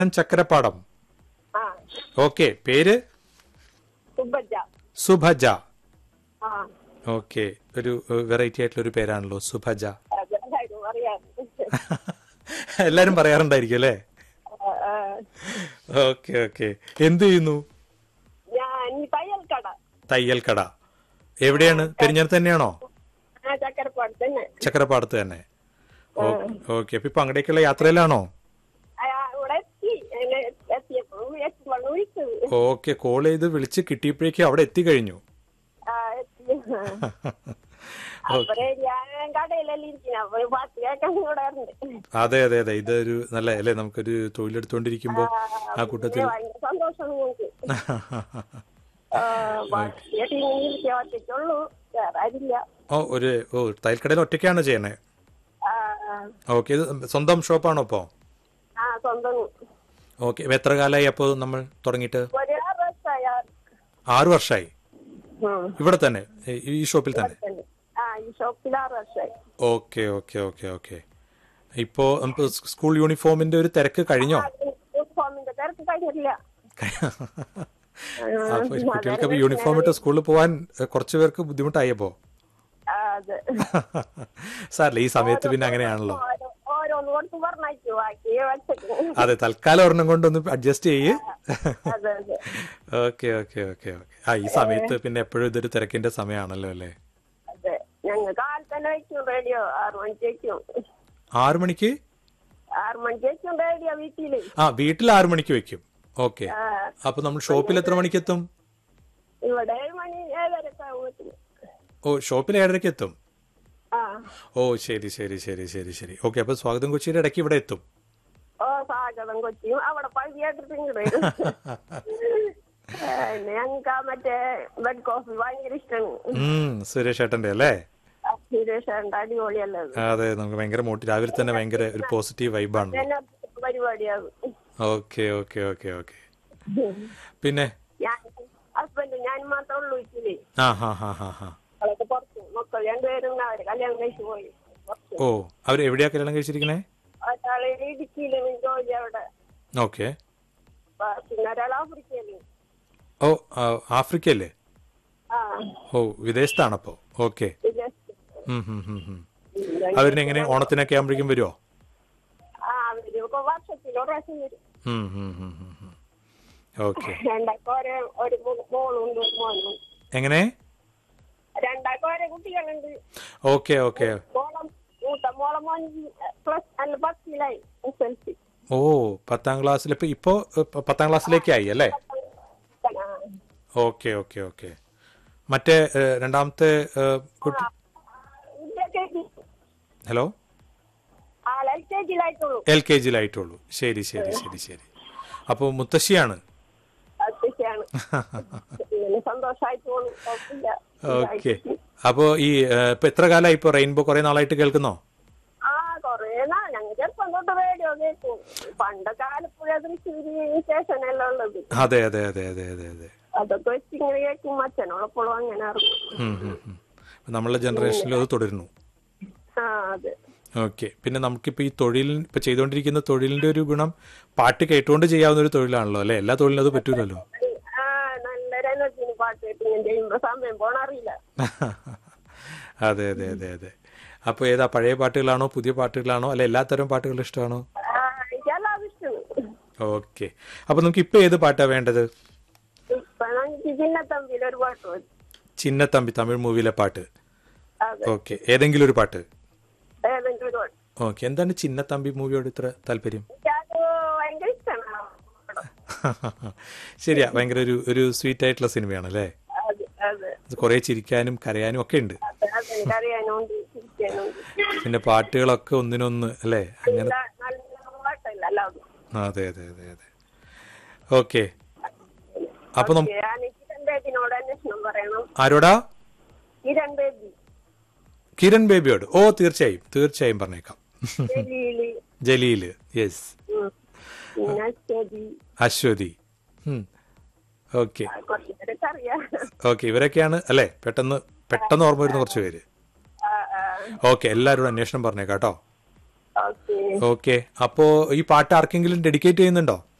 ചക്കരപ്പാടം ആ ഓക്കെ പേര് സുബജ സുഭജ ആ ഓക്കെ ഒരു വെറൈറ്റി ആയിട്ടുള്ള ഒരു പേരാണല്ലോ സുഭജ അതെല്ലാരും അറിയാം എല്ലാരും പറയാറുണ്ടായിരിക്കും അല്ലേ ആ, ആ. ഓക്കെ ഓക്കെ എന്ത് ചെയ്യുന്നു ഞാൻ ഈ തയ്യൽ കട തയ്യൽ കട എവിടെയാണ് പെരിഞ്ഞാറ് തന്നെയാണോ ആ ചക്കരപ്പാട് തന്നെ ചക്കരപ്പാടത്ത് തന്നെ ഓക്കെ അപ്പൊ ഇപ്പൊ അങ്ങടേക്കുള്ള യാത്രയിലാണോ ആ, ഇവിടെ എത്തി അങ്ങനെ എത്തിയപ്പോ എത്തുമ്പോൾ വിളിച്ചത് ഓക്കെ കോൾ ചെയ്ത് വിളിച്ച് കിട്ടിയപ്പോഴേക്കും അവിടെ എത്തിക്കഴിഞ്ഞു ആ എത്തി അപ്പറേ ഞാൻ കടയിലെല്ലാം ഇരിക്കുന്ന അപ്പൊ പാട്ട് കേൾക്കാൻ കൂടെ ഉണ്ട് അതെ അതെ അതെ ഇതൊരു നല്ല അല്ലേ നമുക്കൊരു തൊഴിലെടുത്തോണ്ടിരിക്കുമ്പോ ആ കൂട്ടത്തിൽ ഭയങ്കര സന്തോഷം നമുക്ക് ആ, പാട്ട് കേട്ട് ഇങ്ങനെ ഇരിക്കുക ഒറ്റയ്ക്കുള്ളൂ വേറെ ആരില്ല ഓ ഒരു ഓ തയ്യൽക്കടയിൽ ഒറ്റയ്ക്കാണ് ചെയ്യണേ ആ, ആ. ഓക്കെ ഇത് സ്വന്തം ഷോപ്പാണോ ഇപ്പോ ആ സ്വന്തം ഓക്കെ എത്ര കാലമായി അപ്പോൾ നമ്മൾ തുടങ്ങിയിട്ട് ഒരു ആറ് വർഷമായ ആറു വർഷമായി ഇവിടെ തന്നെ ഈ- ഈ ഷോപ്പിൽ തന്നെ ആ ഈ ഷോപ്പിൽ ആറ് വർഷമായി ഓക്കെ ഓക്കെ ഓക്കെ ഓക്കെ ഇപ്പോ നമുക്ക് സ്കൂൾ യൂണിഫോമിന്റെ ഒരു തിരക്ക് കഴിഞ്ഞോ യൂണിഫോമിന്റെ തിരക്ക് കഴിഞ്ഞിട്ടില്ല അപ്പൊ കുട്ടികൾക്ക് അപ്പൊ യൂണിഫോം ഇട്ട് സ്കൂളിൽ പോകാൻ എഹ്, കുറച്ച് പേർക്ക് ബുദ്ധിമുട്ടായപ്പോ ആ, അതെ സാറില്ല ഈ സമയത്ത് പിന്നെ അങ്ങനെയാണല്ലോ ഓരോ- ഓരോന്ന് കൊടുത്ത് പറഞ്ഞയച്ചു ബാക്കി വെച്ചിട്ട് അതെ തൽക്കാലം ഒരെണ്ണം കൊണ്ടൊന്ന് അഡ്ജസ്റ്റ് ചെയ്യ് അതെ അതെ ഓക്കെ ഓക്കെ ഓക്കെ ഓക്കെ ആ ഈ സമയത്ത് പിന്നെ എപ്പോഴും ഇതൊരു തിരക്കിന്റെ സമയമാണല്ലോ അല്ലേ അതെ ഞങ്ങൾ കാലത്ത് തന്നെ വെക്കും റേഡിയോ ആറു മണിക്ക് വെക്കും ആറു മണിക്ക് ആറു മണിക്ക് വെക്കും റേഡിയോ വീട്ടില് ആ വീട്ടിൽ ആറു മണിക്ക് വെക്കും ഓക്കെ ആ, അപ്പൊ നമ്മൾ ഷോപ്പിൽ എത്ര മണിക്ക് എത്തും ഇവിടെ ഏഴ് മണി ഏഴരക്ക് ആവും വീട്ടില് ഓ ഷോപ്പിൽ ഏഴരയ്ക്ക് എത്തും ആ ഓ ശരി ശരി ശരി ശരി ശരി ഓക്കെ അപ്പൊ സ്വാഗതം കൊച്ചിയുടെ ഇടയ്ക്ക് ഇവിടെ എത്തും ഓ സ്വാഗതം കൊച്ചിയും അവിടെ പകുതി കേട്ടിട്ട് ഇങ്ങോട്ട് വരും പിന്നെ ഞങ്ങൾക്ക് ആ മറ്റേ ബെഡ് കോഫി ഭയങ്കര ഇഷ്ടമാണ് ഉം സുരേഷ് ഏട്ടന്റെ അല്ലേ സുരേഷ് അടിപൊളിയല്ലേ അത് അതെ നമുക്ക് ഭയങ്കര മോട്ടി രാവിലെ തന്നെ ഭയങ്കര ഒരു പോസിറ്റീവ് വൈബാണ് എന്നെ പരിപാടിയാകും ഓക്കെ ഓക്കെ ഓക്കെ ഓക്കെ പിന്നെ ഞാൻ ഹസ്ബൻഡ് ഞാൻ മാത്രമേ ഉള്ളൂ വീട്ടില് ആ ഹാ ഹാ ഹാ ഹാ അവളൊക്കെ പുറത്ത് മക്കൾ രണ്ടുപേരും അവര് കല്യാണം കഴിച്ചു പോയി പുറത്ത്. ഓ അവർ എവിടെയാ കല്യാണം കഴിച്ചിരിക്കണേ ഒരാള് ഇടുക്കിയില് ജോലി അവിടെ ഓക്കെ പ- പിന്നെ ഒരാൾ ആഫ്രിക്കയില് ഓ ആ, ആഫ്രിക്കയല്ലേ ആ ഓ വിദേശത്താണപ്പോ ഓക്കെ വിദേശത്ത്. അവരിനെങ്ങനെ ഓണത്തിനൊക്കെ ആകുമ്പോഴേക്കും വരുമോ ആ അവര് ഇപ്പൊ വർഷത്തിൽ ഒരു പ്രാവശ്യം വരും ഓക്കെ രണ്ടാൾക്ക് ഒരേ ഒരു മോ- മോളും ഉണ്ട് ഒരു മോനും എങ്ങനെ രണ്ടാൾക്ക് ഒരേ കുട്ടികളുണ്ട് ഓക്കെ ഓക്കെ മോളം മൂത്ത മോളെ മോൻ പ്ലസ് അല്ല പത്തിലായി എസ് എൽ സി ഓ പത്താം ക്ലാസ്സിൽ ഇപ്പൊ ഇപ്പോ ഏ, പ- പത്താം ക്ലാസ്സിലേക്കായി അല്ലേ ഓക്കെ ഓക്കെ ഓക്കെ മറ്റേ ഏ, രണ്ടാമത്തെ ഏ, കുട്ടി ഹലോ ആൾ എൽ കെ ജിയിലായിട്ടുള്ളൂ എൽ കെ ജിയിലായിട്ടുള്ളൂ ശരി ശരി ശരി ശരി അപ്പോൾ മുത്തശ്ശിയാണ് അത്യാവശ്യമാണ് ഇങ്ങനെ സന്തോഷമായിട്ട് പോകുന്നു കുഴപ്പമില്ല ഓക്കെ അപ്പോ ഈ ഏ, ഇപ്പൊ എത്ര കാലമായി ഇപ്പൊ റെയിൻബോ കുറെ നാളായിട്ട് കേൾക്കുന്നോ ആ കൊറേ നാ ഞങ്ങൾ ചെറുപ്പം തൊട്ട് റേഡിയോ കേൾക്കും പണ്ടൊക്കെ ആലപ്പുഴ തൃശ്ശൂര് സ്റ്റേഷനെല്ലാം ഉള്ളത് അതെ അതെ അതെ അതെ അതെ അതെ അതൊക്കെ വെച്ച് ഇങ്ങനെ കേൾക്കും അച്ഛനോളപ്പോഴും അങ്ങനെ അറിയും ഉം, ഉം, ഉം. നമ്മളുടെ ജനറേഷനിൽ അത് തുടരുന്നു ആ അതെ ഓക്കെ പിന്നെ നമുക്കിപ്പോ ഈ തൊഴിൽ ഇപ്പൊ ചെയ്തുകൊണ്ടിരിക്കുന്ന തൊഴിലിന്റെ ഒരു ഗുണം പാട്ട് കേട്ടുകൊണ്ട് ചെയ്യാവുന്ന ഒരു തൊഴിലാണല്ലോ അല്ലെ എല്ലാ തൊഴിലും അത് പറ്റൂലല്ലോ ആ നല്ലൊരു എനർജിന് പാട്ട് കേട്ട് ഇങ്ങനെ ചെയ്യുമ്പോ സമയം പോണറിയില്ല അതെ അതെ അതെ അതെ അപ്പൊ ഏതാ പഴയ പാട്ടുകളാണോ പുതിയ പാട്ടുകളാണോ അല്ലെ എല്ലാത്തരം പാട്ടുകളും ഇഷ്ടമാണോ ആ എനിക്ക് എല്ലാതും ഇഷ്ടമാണ് ഓക്കെ അപ്പൊ നമുക്ക് ഇപ്പൊ ഏത് പാട്ടാ വേണ്ടത് ഇപ്പൊ എനിക്ക് ചിന്നത്തമ്പിയിൽ ഒരു പാട്ട് മതി ചിന്നത്തമ്പി തമിഴ് മൂവിയിലെ പാട്ട് അതെ ഓക്കെ ഏതെങ്കിലും ഒരു പാട്ട് ഏതെങ്കിലും ഒരു പാട്ട് ഓക്കെ എന്താണ് ചിന്നത്തമ്പി മൂവിയോട് ഇത്ര താല്പര്യം എനിക്കത് ഭയങ്കര ഇഷ്ടമാണ് ആ പടം. ശരിയാ ഭയങ്കര ഒരു ഒരു സ്വീറ്റ് ആയിട്ടുള്ള സിനിമയാണ് അല്ലേ അതെ അതെ കുറെ ചിരിക്കാനും കരയാനും ഒക്കെ ഉണ്ട് അതെ അതെ എനിക്കറിയാനുണ്ട് ചിരിക്കാനുണ്ട് പിന്നെ പാട്ടുകളൊക്കെ ഒന്നിനൊന്ന് അല്ലേ അങ്ങനെ നല്ല നല്ല പാട്ടല്ല എല്ലാതും അതെ അതെ അതെ അതെ ഓക്കെ അപ്പൊ നമുക്ക് ഞാൻ കിരൺ ബേബിനോട് അന്വേഷണം പറയണം ആരോടാ കിരൺ ബേബി കിരൺ ബേബിയോട് ഓ തീർച്ചയായും തീർച്ചയായും പറഞ്ഞേക്കാം ജലീല് ജലീല് യെസ് ഉം. പിന്നെ അശ്വതി അശ്വതി ഓക്കെ ആ, കുറച്ച് പേരൊക്കെ അറിയാം ഓക്കെ ഇവരൊക്കെയാണ് അല്ലേ പെട്ടെന്ന് പെട്ടെന്ന് ഓർമ്മ വരുന്ന കുറച്ച് പേര് ആ, ആ. ഓക്കെ എല്ലാവരോടും അന്വേഷണം പറഞ്ഞേക്കാം കേട്ടോ ഓക്കെ ഓക്കെ അപ്പോ ഈ പാട്ട് ആർക്കെങ്കിലും ഡെഡിക്കേറ്റ് ചെയ്യുന്നുണ്ടോ